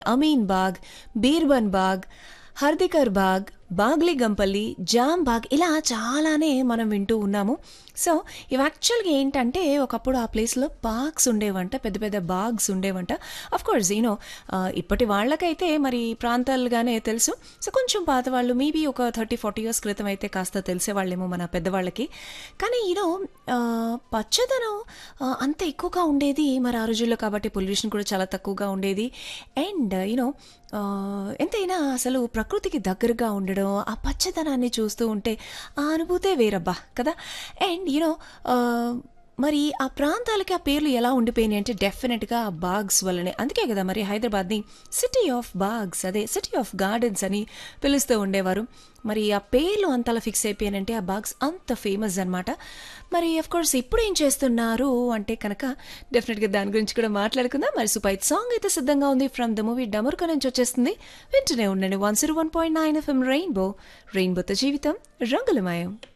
అమీన్ బాగ్ బీర్బన్ బాగ్ హర్దికర్ బాగ్ బాగ్లీ గంపల్లి jam బాగ్ ఇలా చాలానే మనం వింటూ ఉన్నాము సో ఇవి యాక్చువల్గా ఏంటంటే ఒకప్పుడు ఆ ప్లేస్లో బాగ్స్ ఉండేవంట పెద్ద పెద్ద బాగ్స్ ఉండేవంట అఫ్ కోర్స్ యూనో ఇప్పటి వాళ్ళకైతే మరి ప్రాంతాలుగానే తెలుసు సో కొంచెం పాత వాళ్ళు మేబీ ఒక థర్టీ ఫార్టీ ఇయర్స్ క్రితం అయితే కాస్త తెలిసేవాళ్ళేమో మన పెద్దవాళ్ళకి కానీ యూనో పచ్చదనం ఆ, అంత ఎక్కువగా ఉండేది మరి ఆ రోజుల్లో కాబట్టి పొల్యూషన్ కూడా చాలా తక్కువగా ఉండేది అండ్ యూనో ఎంతైనా అసలు ప్రకృతికి దగ్గరగా ఉండడం ఆ పచ్చదనాన్ని చూస్తూ ఉంటే ఆ అనుభూతే వేరబ్బా కదా అండ్ యూనో మరి ఆ ప్రాంతాలకి ఆ పేర్లు ఎలా ఉండిపోయినాయి అంటే డెఫినెట్గా ఆ బాగ్స్ వల్లనే అందుకే కదా మరి హైదరాబాద్ని సిటీ ఆఫ్ బాగ్స్ అదే సిటీ ఆఫ్ గార్డెన్స్ అని పిలుస్తూ ఉండేవారు మరి ఆ పేర్లు అంతలా ఫిక్స్ అయిపోయానంటే ఆ బాగ్స్ అంత ఫేమస్ అనమాట మరి అఫ్ కోర్స్ ఇప్పుడు ఏం చేస్తున్నారు అంటే కనుక డెఫినెట్గా దాని గురించి కూడా మాట్లాడుకుందాం మరి సూపర్ సాంగ్ అయితే సిద్ధంగా ఉంది ఫ్రమ్ ద మూవీ డమర్క నుంచి వచ్చేస్తుంది వింటూనే ఉండండి one zero one point nine FM rainbow రెయిన్బోతో జీవితం రంగులమయం